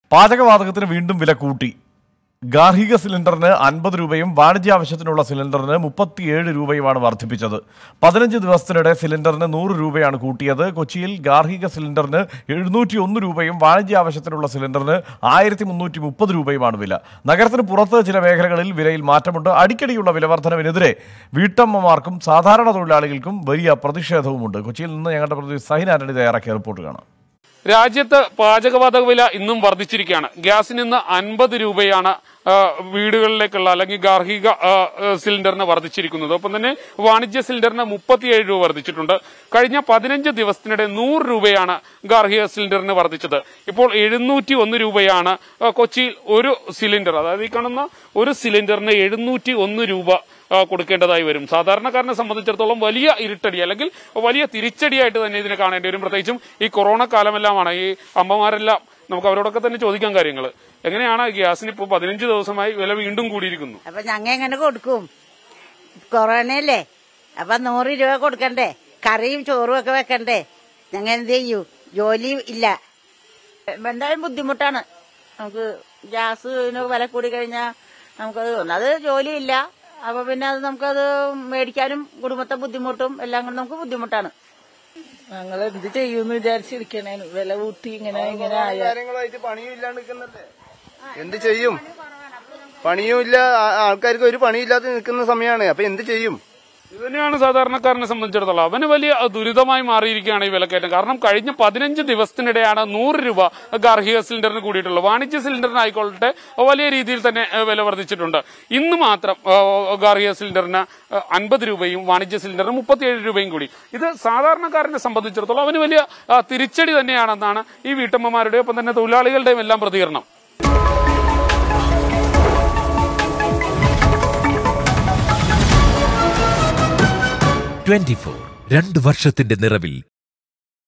പാചകവാതകത്തിന് വീണ്ടും വില കൂട്ടി ഗാർഹിക സിലിണ്ടറിന് അൻപത് രൂപയും വാണിജ്യ ആവശ്യത്തിനുള്ള സിലിണ്ടറിന് മുപ്പത്തിയേഴ് രൂപയുമാണ് വർദ്ധിപ്പിച്ചത് പതിനഞ്ച് ദിവസത്തിനിടെ സിലിണ്ടറിന് നൂറ് രൂപയാണ് കൂട്ടിയത് കൊച്ചിയിൽ ഗാർഹിക സിലിണ്ടറിന് എഴുന്നൂറ്റി ഒന്ന് രൂപയും വാണിജ്യ ആവശ്യത്തിനുള്ള സിലിണ്ടറിന് ആയിരത്തി മുന്നൂറ്റി മുപ്പത് രൂപയുമാണ് വില നഗരത്തിന് പുറത്ത് ചില മേഖലകളിൽ വിലയിൽ മാറ്റമുണ്ട് അടിക്കടിയുള്ള വിലവർദ്ധനവിനെതിരെ വീട്ടമ്മമാർക്കും സാധാരണ തൊഴിലാളികൾക്കും വലിയ പ്രതിഷേധവുമുണ്ട് കൊച്ചിയിൽ നിന്ന് ഞങ്ങളുടെ പ്രതി സഹിൻ ആന്റണി തയ്യാറാക്കിയ റിപ്പോർട്ട് കാണാം രാജ്യത്ത് പാചകവാതക വില ഇന്നും വർദ്ധിച്ചിരിക്കുകയാണ് ഗ്യാസിന് ഇന്ന് അൻപത് രൂപയാണ് ആ, വീടുകളിലേക്കുള്ള അല്ലെങ്കിൽ ഗാർഹിക ആ, ആ, സിലിണ്ടറിന് വർദ്ധിച്ചിരിക്കുന്നത് ഒപ്പം തന്നെ വാണിജ്യ സിലിണ്ടറിന് മുപ്പത്തിയേഴ് രൂപ വർദ്ധിച്ചിട്ടുണ്ട് കഴിഞ്ഞ പതിനഞ്ച് ദിവസത്തിനിടെ നൂറ് രൂപയാണ് ഗാർഹിക സിലിണ്ടറിന് വർദ്ധിച്ചത് ഇപ്പോൾ എഴുന്നൂറ്റി ഒന്ന് രൂപയാണ് ആ, കൊച്ചിയിൽ ഒരു സിലിണ്ടർ അതായത് ഈ കാണുന്ന ഒരു സിലിണ്ടറിന് എഴുന്നൂറ്റി ഒന്ന് രൂപ ആ, കൊടുക്കേണ്ടതായി വരും സാധാരണക്കാരനെ സംബന്ധിച്ചിടത്തോളം വലിയ ഇരുട്ടടി അല്ലെങ്കിൽ വലിയ തിരിച്ചടിയായിട്ട് തന്നെ ഇതിനെ കാണേണ്ടി വരും പ്രത്യേകിച്ചും ഈ കൊറോണ കാലമെല്ലാമാണ് ഈ അമ്മമാരെല്ലാം നമുക്ക് അവരോടൊക്കെ തന്നെ ചോദിക്കാൻ കാര്യങ്ങൾ എങ്ങനെയാണ് ഗ്യാസിന് ഇപ്പോൾ പതിനഞ്ച് ദിവസമായി വില വീണ്ടും കൂടിയിരിക്കുന്നു അപ്പൊ ഞങ്ങ എങ്ങനെ കൊടുക്കും കൊറോണയല്ലേ അപ്പൊ നൂറ് രൂപ കൊടുക്കണ്ടേ കറിയും ചോറും ഒക്കെ വെക്കണ്ടേ ഞങ്ങൾ എന്ത് ചെയ്യൂ ജോലി ഇല്ല എന്തായാലും ബുദ്ധിമുട്ടാണ് നമുക്ക് ഗ്യാസിന് വില കൂടി കഴിഞ്ഞാൽ നമുക്കത് അത് ജോലിയില്ല അപ്പൊ പിന്നെ അത് നമുക്കത് മേടിക്കാനും കുടുംബത്തെ ബുദ്ധിമുട്ടും എല്ലാം കൊണ്ട് നമുക്ക് ബുദ്ധിമുട്ടാണ് ഞങ്ങൾ എന്ത് ചെയ്യുമെന്ന് വിചാരിച്ചിരിക്കണേ വില കൂട്ടി ഇങ്ങനെ ഇങ്ങനെ ആയ കാര്യങ്ങളായിട്ട് പണിയും ഇല്ലാണ്ട് നിൽക്കുന്നല്ലേ എന്ത് ചെയ്യും പണിയും ഇല്ല ആ- ആൾക്കാർക്ക് ഒരു പണിയില്ലാതെ നിൽക്കുന്ന സമയമാണ് അപ്പൊ എന്ത് ചെയ്യും ഇത് തന്നെയാണ് സാധാരണക്കാരനെ സംബന്ധിച്ചിടത്തോളം അവന് വലിയ ദുരിതമായി മാറിയിരിക്കുകയാണ് ഈ വിലക്കയറ്റം കാരണം കഴിഞ്ഞ പതിനഞ്ച് ദിവസത്തിനിടെയാണ് നൂറ് രൂപ ഗാർഹിക സിലിണ്ടറിന് കൂടിയിട്ടുള്ളത് വാണിജ്യ സിലിണ്ടറിനായിക്കോട്ടെ വലിയ രീതിയിൽ തന്നെ ഏഹ്, വില വർദ്ധിച്ചിട്ടുണ്ട് ഇന്ന് മാത്രം ഏഹ്, ഗാർഹിക സിലിണ്ടറിന് അൻപത് രൂപയും വാണിജ്യ സിലിണ്ടറിന് മുപ്പത്തിയേഴ് രൂപയും കൂടി ഇത് സാധാരണക്കാരനെ സംബന്ധിച്ചിടത്തോളം അവന് വലിയ ആ, തിരിച്ചടി തന്നെയാണെന്നാണ് ഈ വീട്ടമ്മമാരുടെയും ഒപ്പം തന്നെ തൊഴിലാളികളുടെയും എല്ലാം പ്രതികരണം ട്വന്റി ഫോർ രണ്ട് വർഷത്തിന്റെ നിറവിൽ